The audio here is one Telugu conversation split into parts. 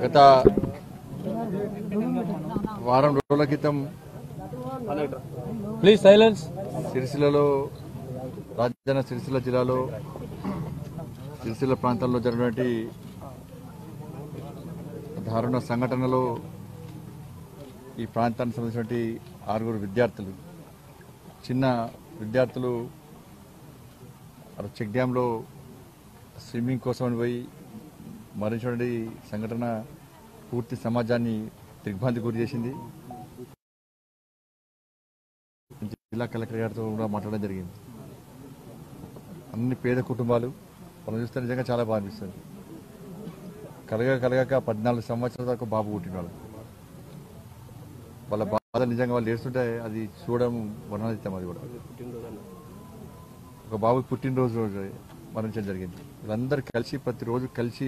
గత వారం రోజుల క్రితం ప్లీజ్ సైలెన్స్ సిరిసిల్లలో రాజధాని సిరిసిల్ల జిల్లాలో సిరిసిల్ల ప్రాంతంలో జరిగినటువంటి దారుణ సంఘటనలో ఈ ప్రాంతానికి సంబంధించినటువంటి ఆరుగురు విద్యార్థులు చిన్న విద్యార్థులు అక్కడ చెక్ డ్యాంలో స్విమ్మింగ్ కోసం అని పోయి మరణించినటువంటి సంఘటన పూర్తి సమాజాన్ని దిగ్భ్రాంతి గురి చేసింది జిల్లా కలెక్టర్ గారితో కూడా మాట్లాడడం జరిగింది అన్ని పేద కుటుంబాలు మనం చూస్తే నిజంగా చాలా బాగా అనిపిస్తుంది కలగ కలగక పద్నాలుగు సంవత్సరాల దాకా బాబు పుట్టినాడు వాళ్ళ బాధ నిజంగా వాళ్ళు ఏడుస్తుంటే అది చూడడం వర్ణాతీతం అది కూడా ఒక బాబు పుట్టినరోజు రోజు మరణించడం జరిగింది వీళ్ళందరూ కలిసి ప్రతిరోజు కలిసి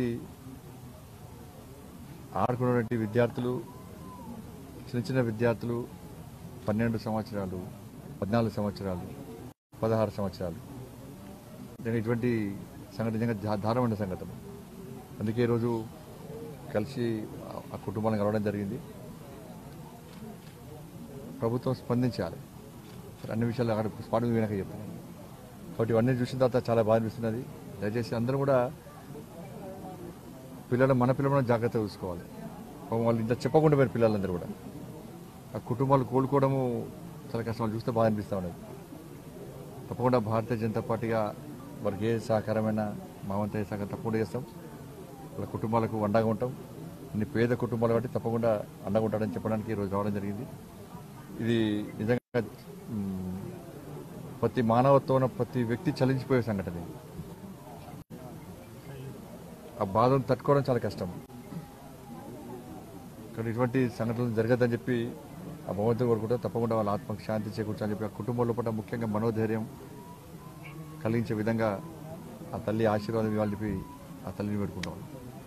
ఆడుకున్నటువంటి విద్యార్థులు చిన్న చిన్న విద్యార్థులు పన్నెండు సంవత్సరాలు పద్నాలుగు సంవత్సరాలు పదహారు సంవత్సరాలు నిజంగా ఇటువంటి సంఘటన నిజంగా దా- దారుణమైన సంఘటన అందుకే ఈరోజు కలిసి ఆ- ఆ కుటుంబాలను కలవడం జరిగింది ప్రభుత్వం స్పందించాలి సరే, అన్ని విషయాలు అక్కడ స్పాట్ వినక చెప్పాను కాబట్టి ఇవన్నీ చూసిన తర్వాత చాలా బాగా అనిపిస్తున్నది దయచేసి అందరూ కూడా పిల్లలు మన పిల్లలను జాగ్రత్తగా చూసుకోవాలి పాపం వాళ్ళు ఇంత చెప్పకుండా పోయారు పిల్లలందరూ కూడా ఆ కుటుంబాలు కోలుకోవడము చాలా కష్టం వాళ్ళు చూస్తే బాగా అనిపిస్తూ ఉన్నది తప్పకుండా భారతీయ జనతా పార్టీగా వారికి ఏ సహకారమైన మా వంతు ఏ సహకారం తప్పకుండా చేస్తాం వాళ్ళ కుటుంబాలకు అండగా ఉంటాం ఇన్ని పేద కుటుంబాలు కాబట్టి తప్పకుండా అండగా ఉంటాడని చెప్పడానికి ఈరోజు రావడం జరిగింది ఇది నిజంగా మ్, ప్రతి మానవత్వం ఉన్న ప్రతి వ్యక్తి చలించిపోయే సంఘటన ఇది ఆ బాధను తట్టుకోవడం చాలా కష్టం ఇక్కడ ఇటువంటి సంఘటనలు జరగదని చెప్పి ఆ భగవంతుడు కోరుకుంటే తప్పకుండా వాళ్ళ ఆత్మకు శాంతి చేకూర్చాలని చెప్పి ఆ కుటుంబంలో పట్ల ముఖ్యంగా మనోధైర్యం కలిగించే విధంగా ఆ తల్లి ఆశీర్వాదం ఇవ్వాలని చెప్పి ఆ తల్లిని పెట్టుకుంటాం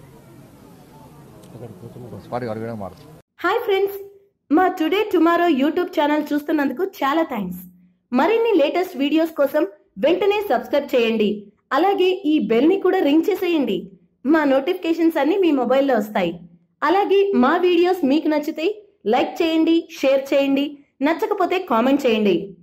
స్పాట్ అడగడం మారుతుంది హాయ్ ఫ్రెండ్స్ మా టుడే టుమారో యూట్యూబ్ ఛానల్ చూస్తున్నందుకు చాలా థ్యాంక్స్ మరిన్ని లేటెస్ట్ వీడియోస్ కోసం వెంటనే సబ్స్క్రైబ్ చేయండి అలాగే ఈ బెల్ ని కూడా రింగ్ చేసేయండి మా నోటిఫికేషన్స్ అన్ని మీ మొబైల్లో వస్తాయి అలాగే మా వీడియోస్ మీకు నచ్చితే లైక్ చేయండి షేర్ చేయండి నచ్చకపోతే కామెంట్ చేయండి